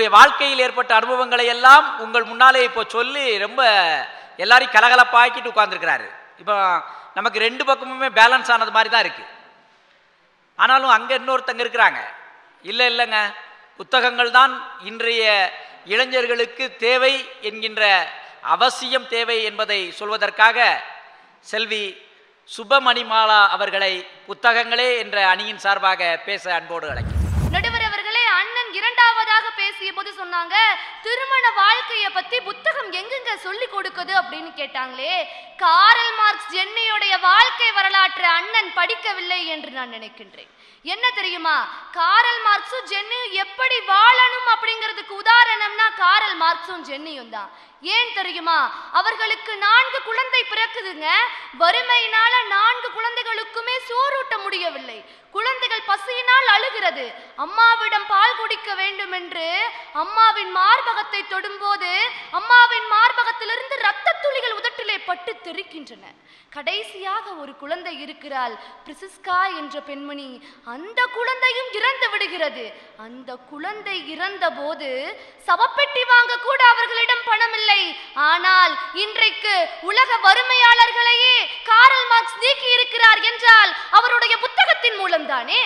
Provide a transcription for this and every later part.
என்னுடைய வாழ்க்கையில் ஏற்பட்ட அனுபவங்களை எல்லாம் உங்கள் முன்னாலே இப்போ சொல்லி ரொம்ப எல்லாரையும் கலகலப்பாக்கிட்டு உட்கார்ந்துருக்கிறாரு இப்போ நமக்கு ரெண்டு பக்கமுமே பேலன்ஸ் ஆனது மாதிரி தான் இருக்கு ஆனாலும் அங்கே இன்னொருத்தங்க இருக்கிறாங்க இல்லை இல்லைங்க புத்தகங்கள் தான் இன்றைய இளைஞர்களுக்கு தேவை என்கின்ற அவசியம் தேவை என்பதை சொல்வதற்காக செல்வி சுபமணிமாலா அவர்களை புத்தகங்களே என்ற அணியின் சார்பாக பேச அன்போடு அழைக்கிறேன் நடுவர் அவர்களே அண்ணன் இரண்டாவதாக பேசிய போது சொன்னாங்க திருமண வாழ்க்கைய பத்தி புத்தகம் எங்கெங்க சொல்லி கொடுக்குது அப்படின்னு கேட்டாங்களே காரல் மார்க்ஸ் ஜென்னியுடைய வாழ்க்கை வரலாற்றை அண்ணன் படிக்கவில்லை என்று நான் நினைக்கின்றேன் என்ன தெரியுமா காரல் மார்க்ஸும் ஜென்னியும் எப்படி வாழணும் அப்படிங்கிறதுக்கு உதாரணம்னா காரல் மார்க்ஸும் ஜென்னியும் தான் ஏன் தெரியுமா அவர்களுக்கு நான்கு குழந்தை பிறக்குதுங்க வறுமையினால நான்கு குழந்தைகளுக்குமே சோறூட்ட முடியவில்லை குழந்தைகள் பசியினால் அழுகிறது அம்மாவிடம் பால் குடிக்க வேண்டும் என்று அம்மாவின் மார்பகத்தை தொடும்போது அம்மாவின் மார்பகத்திலிருந்து இரத்த துளிகள் உதட்டிலே பட்டு தெறிக்கின்றன கடைசியாக ஒரு குழந்தை இருக்கிறாள் பிரிசிஸ்கா என்ற பெண்மணி அந்த குழந்தையும் இறந்து விடுகிறது அந்த குழந்தை இறந்த போது சவப்பெட்டி வாங்க கூட அவர்களிடம் பணம் இல்லை ஆனால் இன்றைக்கு உலக வறுமையாளர்களையே காரல் மார்க்ஸ் நீக்கி இருக்கிறார் என்றால் அவருடைய புத்தகத்தின் மூலம்தானே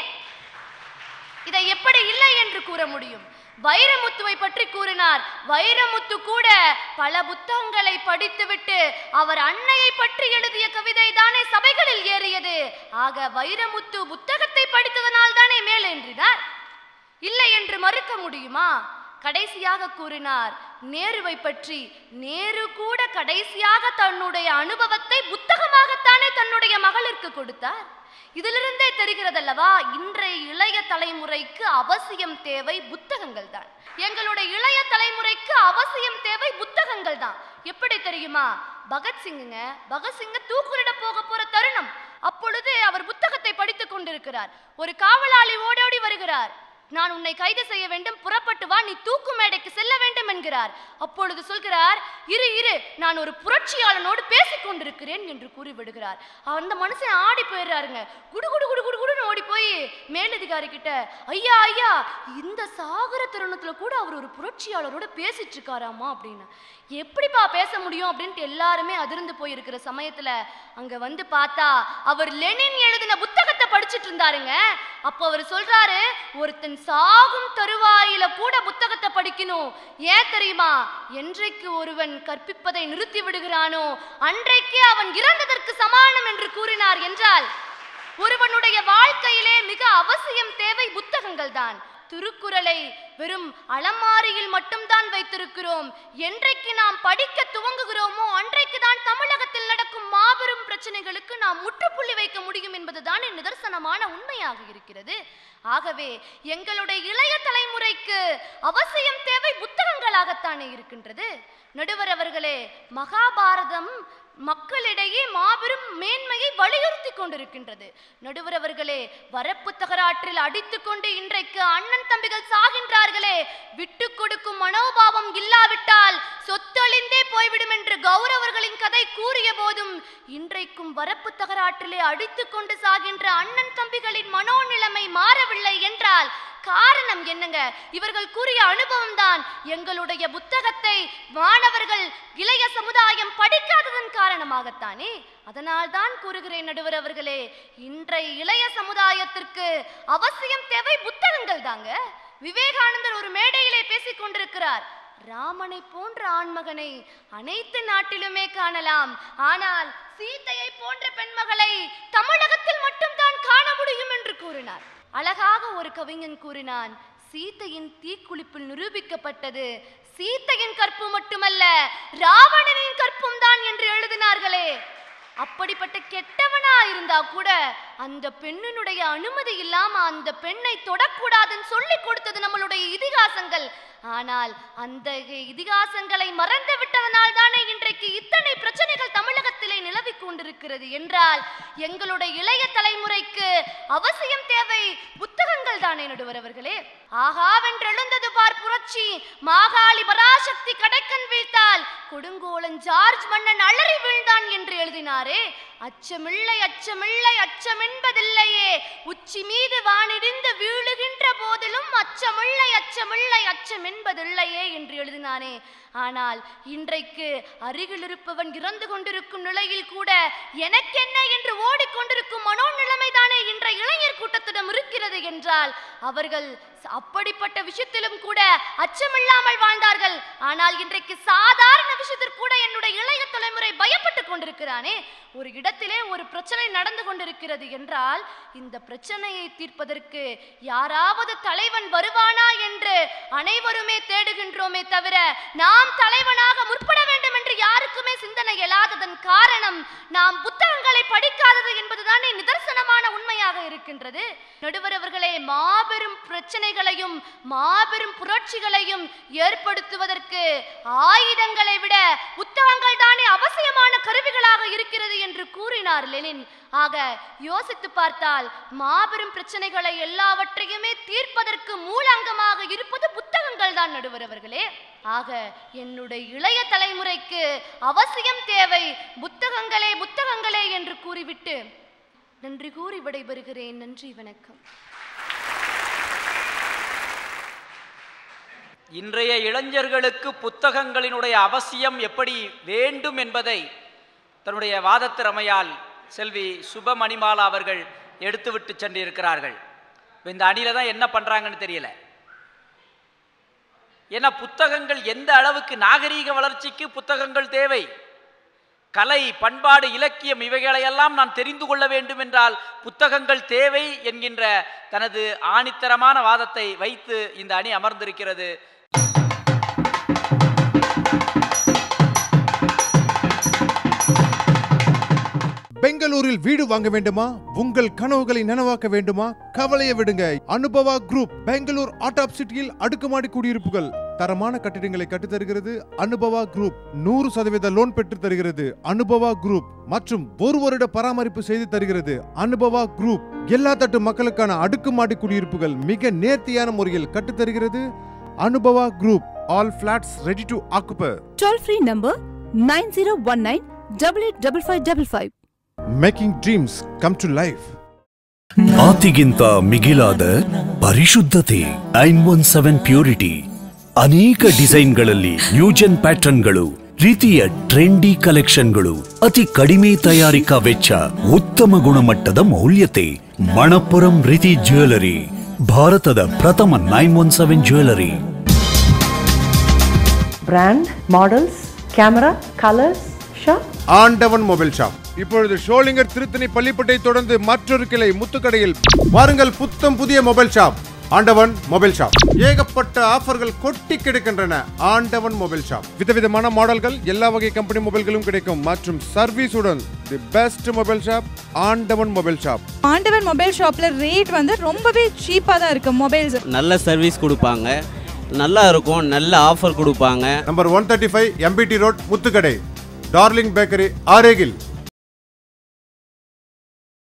இதை எப்படி இல்லை என்று கூற முடியும் வைரமுத்துவை பற்றி கூறினார் வைரமுத்து கூட பல புத்தகங்களை படித்துவிட்டு அவர் அன்னையை பற்றி எழுதிய கவிதை தானே சபைகளில் ஏறியது ஆக வைரமுத்து புத்தகத்தை படித்ததனால் தானே மேலேன்றினார் இல்லை என்று மறுக்க முடியுமா கடைசியாக கூறினார் நேருவை பற்றி நேரு கூட கடைசியாக தன்னுடைய அனுபவத்தை புத்தகமாகத்தானே தன்னுடைய மகளிற்கு கொடுத்தார் இதிலிருந்தே தெரிகிறதல்லவா இன்றைய இளைய தலைமுறைக்கு அவசியம் தேவை புத்தகங்கள் தான் எங்களுடைய இளைய தலைமுறைக்கு அவசியம் தேவை புத்தகங்கள் தான் எப்படி தெரியுமா பகத்சிங்குங்க பகத்சிங்க தூக்குலிட போக போற தருணம் அப்பொழுது அவர் புத்தகத்தை படித்துக் கொண்டிருக்கிறார் ஒரு காவலாளி ஓடோடி வருகிறார் நான் உன்னை கைது செய்ய வேண்டும் புறப்பட்டு வா நீ தூக்கு மேடைக்கு செல்ல வேண்டும் என்கிறார் அப்பொழுது சொல்கிறார் இரு இரு நான் ஒரு புரட்சியாளனோடு பேசிக் கொண்டிருக்கிறேன் என்று கூறிவிடுகிறார் அந்த மனுஷன் ஆடி போயிடுறாருங்க குடு குடு குடு குடு குடுன்னு ஓடி போய் மேலதிகாரி கிட்ட ஐயா ஐயா இந்த சாகர தருணத்துல கூட அவர் ஒரு புரட்சியாளரோட பேசிட்டு இருக்காராமா அப்படின்னு எப்படிப்பா பேச முடியும் அப்படின்ட்டு எல்லாருமே அதிர்ந்து போயிருக்கிற சமயத்துல அங்க வந்து பார்த்தா அவர் லெனின் எழுதின புத்தகத்தை படிச்சிட்டு இருந்தாருங்க அப்போ அவர் சொல்றாரு ஒருத்தன் சாகும் தருவாயில கூட புத்தகத்தை படிக்கணும் ஏன் தெரியுமா என்றைக்கு ஒருவன் கற்பிப்பதை நிறுத்தி விடுகிறானோ அன்றைக்கே அவன் இறந்ததற்கு சமானம் என்று கூறினார் என்றால் ஒருவனுடைய வாழ்க்கையிலே மிக அவசியம் தேவை புத்தகங்கள் தான் திருக்குறளை வெறும் அலமாரியில் மட்டும்தான் வைத்திருக்கிறோம் என்றைக்கு நாம் படிக்க துவங்குகிறோமோ அன்றைக்கு தான் தமிழகத்தில் நடக்கும் மாபெரும் பிரச்சனைகளுக்கு நாம் முற்றுப்புள்ளி வைக்க முடியும் என்பதுதான் நிதர்சனமான உண்மையாக இருக்கிறது ஆகவே எங்களுடைய இளைய தலைமுறைக்கு அவசியம் தேவை புத்தகங்களாகத்தானே இருக்கின்றது நடுவர் அவர்களே மகாபாரதம் மக்களிடையே மாபெரும் மேன்மையை வலியுறுத்தி கொண்டிருக்கின்றது நடுவர் அவர்களே வரப்பு தகராற்றில் அடித்துக்கொண்டு இன்றைக்கு அண்ணன் தம்பிகள் சாகின்றார்களே விட்டு கொடுக்கும் மனோபாவம் இல்லாவிட்டால் சொத்தழிந்தே போய்விடும் என்று கௌரவர்களின் கதை கூறிய போதும் இன்றைக்கும் வரப்பு தகராற்றிலே அடித்துக்கொண்டு சாகின்ற அண்ணன் தம்பிகளின் மனோநிலைமை மாறவில்லை என்றால் காரணம் என்னங்க இவர்கள் கூறிய அனுபவம் தான் எங்களுடைய புத்தகத்தை மாணவர்கள் இளைய சமுதாயம் படிக்காததன் காரணமாகத்தானே அதனால் தான் கூறுகிறேன் நடுவர் அவர்களே இன்றைய இளைய சமுதாயத்திற்கு அவசியம் தேவை புத்தகங்கள் தாங்க விவேகானந்தர் ஒரு மேடையிலே பேசிக் கொண்டிருக்கிறார் ராமனை போன்ற ஆண்மகனை அனைத்து நாட்டிலுமே காணலாம் ஆனால் சீதையை போன்ற பெண்மகளை தமிழகத்தில் மட்டும்தான் காண முடியும் என்று கூறினார் அழகாக ஒரு கவிஞன் கூறினான் சீதையின் தீக்குளிப்பில் நிரூபிக்கப்பட்டது சீதையின் கற்பு மட்டுமல்ல ராவணனின் கற்பும் தான் என்று எழுதினார்களே அப்படிப்பட்ட கெட்டவனா இருந்தா கூட அந்த பெண்ணினுடைய அனுமதி இல்லாம அந்த பெண்ணை தொடக்கூடாதுன்னு சொல்லி கொடுத்தது நம்மளுடைய இதிகாசங்கள் ஆனால் அந்த இதிகாசங்களை மறந்து விட்டதனால் தானே இன்றைக்கு இத்தனை பிரச்சனைகள் தமிழகத்திலே நிலவிக் கொண்டிருக்கிறது என்றால் எங்களுடைய இளைய தலைமுறைக்கு அவசியம் தேவை புத்தகங்கள் தானே நடுவர் அவர்களே ஆகாவென்றெழுந்தது பார் புரட்சி மாகாளி பராசக்தி கடைக்கன் வீழ்த்தால் கொடுங்கோலன் ஜார்ஜ் மன்னன் அலறி வீழ்ந்தான் என்று எழுதினாரே அச்சமில்லை அச்சமில்லை அச்சமென்பதில்லையே உச்சி மீது வானிடிந்து வீழுகின்ற போதிலும் அச்சமில்லை அச்சமில்லை அச்சம் என்பதில்லையே என்று எழுதினானே ஆனால் இன்றைக்கு அருகில் இருப்பவன் இறந்து கொண்டிருக்கும் நிலையில் கூட எனக்கென்ன என்று ஓடிக்கொண்டிருக்கும் மனோநிலைமைதானே இன்றைய இளைஞர் கூட்டத்திடம் இருக்கிறது என்றால் அவர்கள் அப்படிப்பட்ட விஷயத்திலும் கூட அச்சமில்லாமல் வாழ்ந்தார்கள் ஆனால் இன்றைக்கு சாதாரண விஷயத்திற்கு கூட என்னுடைய இளைய தலைமுறை பயப்பட்டு கொண்டிருக்கிறானே ஒரு இடத்திலே ஒரு பிரச்சனை நடந்து கொண்டிருக்கிறது என்றால் இந்த பிரச்சனையை தீர்ப்பதற்கு யாராவது தலைவன் வருவானா என்று அனைவருமே தேடுகின்றோமே தவிர நாம் தலைவனாக முற்பட வேண்டும் என்று யாருக்குமே சிந்தனை எழாததன் காரணம் நாம் புத்தகங்களை படிக்காதது என்பதுதானே நிதர்சனமான உண்மையாக இருக்கின்றது நடுவர் அவர்களே மாபெரும் பிரச்சனைகளையும் மாபெரும் புரட்சிகளையும் ஏற்படுத்துவதற்கு ஆயுதங்களை விட புத்தகங்கள் தானே அவசியமான கருவிகளாக இருக்கிறது என்று கூறினார் லெனின் ஆக யோசித்து பார்த்தால் மாபெரும் பிரச்சனைகளை எல்லாவற்றையுமே தீர்ப்பதற்கு மூலாங்கமாக இருப்பது புத்தகங்கள் தான் நடுவர் அவர்களே ஆக என்னுடைய இளைய தலைமுறைக்கு அவசியம் தேவை புத்தகங்களே புத்தகங்களே என்று கூறிவிட்டு நன்றி கூறி விடைபெறுகிறேன் நன்றி வணக்கம் இன்றைய இளைஞர்களுக்கு புத்தகங்களினுடைய அவசியம் எப்படி வேண்டும் என்பதை தன்னுடைய வாதத்திறமையால் செல்வி சுபமணிமாலா அவர்கள் எடுத்துவிட்டு சென்றிருக்கிறார்கள் இப்ப இந்த அணியில தான் என்ன பண்றாங்கன்னு தெரியல ஏன்னா புத்தகங்கள் எந்த அளவுக்கு நாகரீக வளர்ச்சிக்கு புத்தகங்கள் தேவை கலை பண்பாடு இலக்கியம் இவைகளையெல்லாம் நான் தெரிந்து கொள்ள வேண்டும் என்றால் புத்தகங்கள் தேவை என்கின்ற தனது ஆணித்தரமான வாதத்தை வைத்து இந்த அணி அமர்ந்திருக்கிறது பெங்களூரில் வீடு வாங்க வேண்டுமா உங்கள் கனவுகளை நனவாக்க வேண்டுமா கவலையை விடுங்க அனுபவா குரூப் பெங்களூர் ஆட்டாப் சிட்டியில் அடுக்குமாடி குடியிருப்புகள் தரமான கட்டிடங்களை கட்டித் தருகிறது அனுபவா குரூப் நூறு சதவீத லோன் பெற்று தருகிறது அனுபவா குரூப் மற்றும் ஒரு வருட பராமரிப்பு செய்து தருகிறது அனுபவா குரூப் எல்லா தட்டு மக்களுக்கான அடுக்குமாடி குடியிருப்புகள் மிக நேர்த்தியான முறையில் கட்டித் தருகிறது Anubhava group all flats ready to occupy Toll free number 9019 885555. Making dreams come to life ಮಾತಿಗಿಂತ ಮಿಗಿಲಾದ ಪರಿಶುದ್ಧತೆ ನೈನ್ ಒನ್ ಸೆವೆನ್ ಪ್ಯೂರಿಟಿ ಅನೇಕ ಡಿಸೈನ್ಗಳಲ್ಲಿ ನ್ಯೂಜನ್ ಪ್ಯಾಟರ್ನ್ಗಳು ರೀತಿಯ ಟ್ರೆಂಡಿ ಕಲೆಕ್ಷನ್ಗಳು ಅತಿ ಕಡಿಮೆ ತಯಾರಿಕಾ ವೆಚ್ಚ ಉತ್ತಮ ಗುಣಮಟ್ಟದ ಮೌಲ್ಯತೆ ಮಣಪುರಂ ರೀತಿ ಜ್ಯುವೆಲರಿ ಭಾರತದ ಪ್ರಥಮ nine one seven jewellery brand, models, camera, colors, shop. Andavan mobile shop இப்பொழுது ஷோலிங்கர் திருத்தணி பள்ளிப்பட்டை தொடர்ந்து மற்றொரு கிளை முத்துக்கடையில் வாருங்கள் புத்தம் புதிய mobile shop Andavan mobile shop ஏகப்பட்ட ஆஃபர்கள் கொட்டி கிடக்கின்றன ஆண்டவன் மொபைல் ஷாப் விதவிதமான மாடல்கள் எல்லா வகை கம்பெனி மொபைல்களும் கிடைக்கும் மற்றும் சர்வீஸுடன் the best mobile shop Andavan mobile shop Andavan mobile ஷாப்ல ரேட் வந்து ரொம்பவே சீப்பாக தான் இருக்கு மொபைல்ஸ் நல்ல சர்வீஸ் கொடுப்பாங்க நல்லா இருக்கும் நல்ல ஆஃபர் கொடுப்பாங்க number one thirty five MBT road Muthukadai darling bakery ஆரேகில்